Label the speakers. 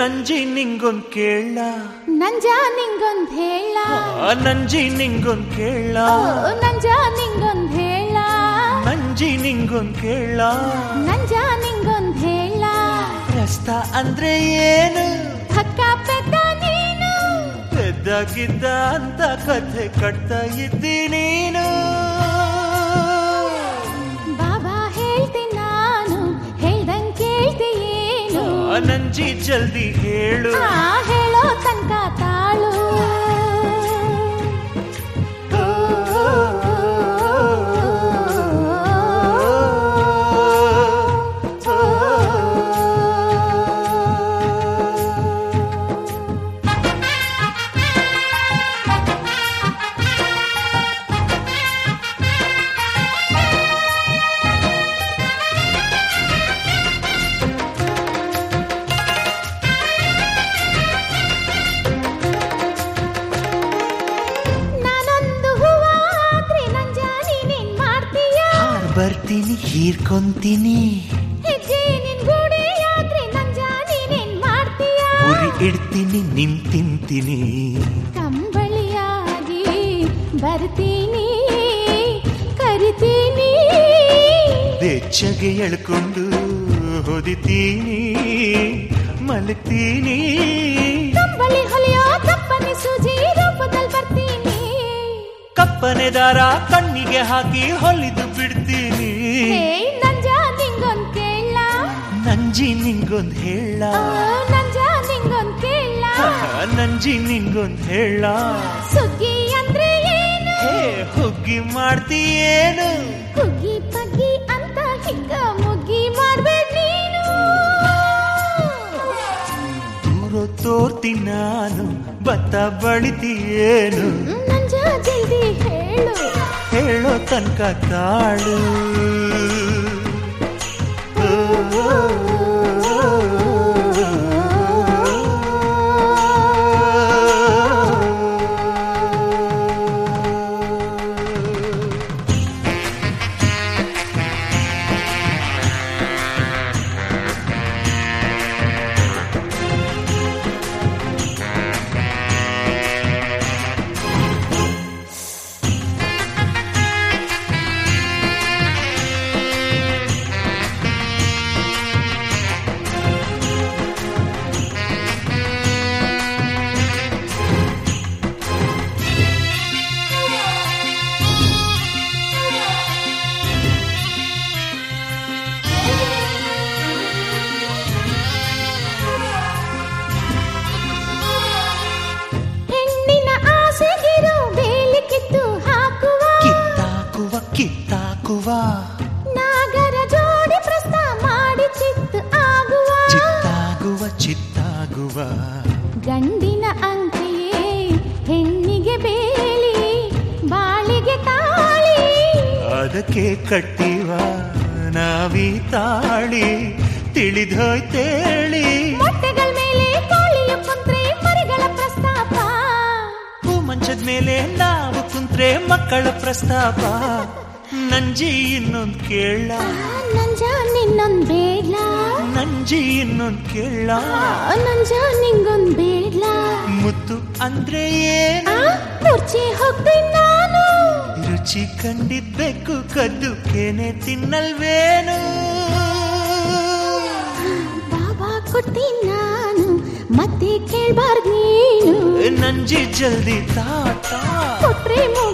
Speaker 1: ನಂಜಿ ನಿಂಗೊಂದ್ ಕೇಳ
Speaker 2: ನಂಜ ನಿಂಗೊಂದ್ ಹೇಳ
Speaker 1: ನಂಜಿ ನಿಂಗೊಂದ್ ಕೇಳ
Speaker 2: ಓ, ನಂಜ ನಿಂಗೊಂದ್ ಹೇಳ
Speaker 1: ನಂಜಿ ನಿಂಗೊಂದ್ ಕೇಳ
Speaker 2: ನಂಜ ನಿಂಗೊಂದ್ ಹೇಳ
Speaker 1: ರಸ್ತ ಅಂದ್ರೆ ಏನು
Speaker 2: ಹಕ್ಕ ಪೆದ್ದ ನೀನು
Speaker 1: ಪೆದ್ದಾಗಿದ್ದ ಅಂತ ಕಥೆ ಕಟ್ತಾ ಇದ್ದಿ ನೀನು
Speaker 2: ಬಾಬಾ ಹೇಳ್ತೀನಿ ನಾನು ಹೇಳ್ದಂಗ್ ಕೇಳ್ತಿ ಏನು
Speaker 1: ನಂಜಿ ಜಲ್ದಿ ಹೇಳು
Speaker 2: ಆ ಹೇಳೋ ತನಕ ತಾಳು ನಾನೊಂದು ಹೂವ ಆದ್ರೆ ನಂಜ ನೀನೇನ್ ಮಾಡ್ತೀಯ
Speaker 1: ಹಾರ್ ಬರ್ತೀನಿ ಹೀರ್ಕೊಂತೀನಿ
Speaker 2: ಹೆಜ್ಜೆ ನಿನ್ ಗೂಡೆ ಆದ್ರೆ ನಂಜ ನೀನೇನ್ ಮಾಡ್ತೀಯ
Speaker 1: ಉರಿ ಇಡ್ತೀನಿ ನಿನ್ ತಿಂತೀನಿ
Speaker 2: ಕಂಬಳಿಯಾಗಿ ಬರ್ತೀನಿ ಕರಿತೀನಿ
Speaker 1: ಬೆಚ್ಚಗೆ ಎಳ್ಕೊಂಡು ಹೊದಿತೀನಿ ಮಲಗ್ತೀನಿ
Speaker 2: ಕಂಬಳಿ ಹೊಲಿಯೋ ಕಪ್ಪನೆ ಸೂಜಿ ರೂಪದಲ್ಲಿ ಬರ್ತೀನಿ
Speaker 1: ಕಪ್ಪನೆ ದಾರ ಕಣ್ಣಿಗೆ ಹಾಕಿ ಹೊಲಿದು ಬಿಡ್ತೀನಿ
Speaker 2: ಹೇ ನಂಜ ನಿಂಗೊಂದ್ ಕೇಳ
Speaker 1: ನಂಜಿ ನಿಂಗೊಂದ್ ಹೇಳ
Speaker 2: ನಂಜ ನಿಂಗೊಂದ್ ಕೇಳ
Speaker 1: ನಂಜಿ ನಿಂಗೊಂದ್ ಹೇಳ
Speaker 2: ಸುಗ್ಗಿ ಅಂದ್ರೆ ಏನು
Speaker 1: ಹೇ ಹುಗ್ಗಿ ಮಾಡ್ತೀಯೇನು
Speaker 2: ಹುಗ್ಗಿ ಪಗ್ಗಿ ಅಂತ ಹಿಗ್ಗ ಮುಗ್ಗಿ ಮಾಡ್ಬೇಡ ನೀನು
Speaker 1: ದೂರ ತೋರ್ತೀನಿ ನಾನು ಭತ್ತ ಬಳಿತೀಯೇನು
Speaker 2: ನಂಜ ಜಲ್ದಿ ಹೇಳು
Speaker 1: ಹೇಳೋ ತನಕ ತಾಳು
Speaker 2: ಹೆಣ್ಣಿನ ಆಸೆಗಿರೋ ಬೇಲಿ ಕಿತ್ತು ಹಾಕುವ
Speaker 1: ಕಿತ್ತಾಕುವ ಕಿತ್ತಾಕುವ
Speaker 2: ನಾಗರ ಜೋಡಿ ಪ್ರಸ್ತ ಮಾಡಿ ಚಿತ್ತು ಆಗುವ
Speaker 1: ಚಿತ್ತಾಗುವ ಚಿತ್ತಾಗುವ
Speaker 2: ಗಂಡಿನ ಅಂಕೆಯೇ ಹೆಣ್ಣಿಗೆ ಬೇಲಿ ಬಾಳಿಗೆ ತಾಳಿ
Speaker 1: ಅದಕ್ಕೆ ಕಟ್ಟಿವ ನಾವಿ ತಾಳಿ ತಿಳಿದೋಯ್ತೇಳಿ
Speaker 2: ಮೊಟ್ಟೆಗಳ ಮೇಲೆ ಕೋಳಿಯ ಕುಂತ್ರೆ ಮರಿಗಳ ಪ್ರಸ್ತಾಪ
Speaker 1: ಹೂ ಮಂಚದ ಮೇಲೆ ನಾವು ಕುಂತ್ರೆ ಮಕ್ಕಳ ಪ್ರಸ್ತಾಪ ನಂಜಿ ಇನ್ನೊಂದ್ ಕೇಳ
Speaker 2: ಆ, ನಂಜ ನಿನ್ನೊಂದ್ ಬೇಡ್ಲ
Speaker 1: ನಂಜಿ ಇನ್ನೊಂದ್ ಕೇಳ
Speaker 2: ಆ, ನಂಜ ನಿಂಗೊಂದ್ ಬೇಡ್ಲ
Speaker 1: ಮುತ್ತು ಅಂದ್ರೆ ಏನು
Speaker 2: ಆ, ಮುರ್ಚಿ ಹೋಗ್ತೀನಿ ನಾನು
Speaker 1: ರುಚಿ ಕಂಡಿದ್ಬೇಕು ಕದ್ದು ಕೇನೆ ತಿನ್ನಲ್ವೇನು
Speaker 2: ಬಾಬಾ ಕೊಡ್ತೀನಿ ನಾನು ಮತ್ತೆ ಕೇಳ್ಬಾರ್ದು ನೀನು
Speaker 1: ನಂಜಿ ಜಲ್ದಿ ತಾತ
Speaker 2: ಕೊಟ್ರೆ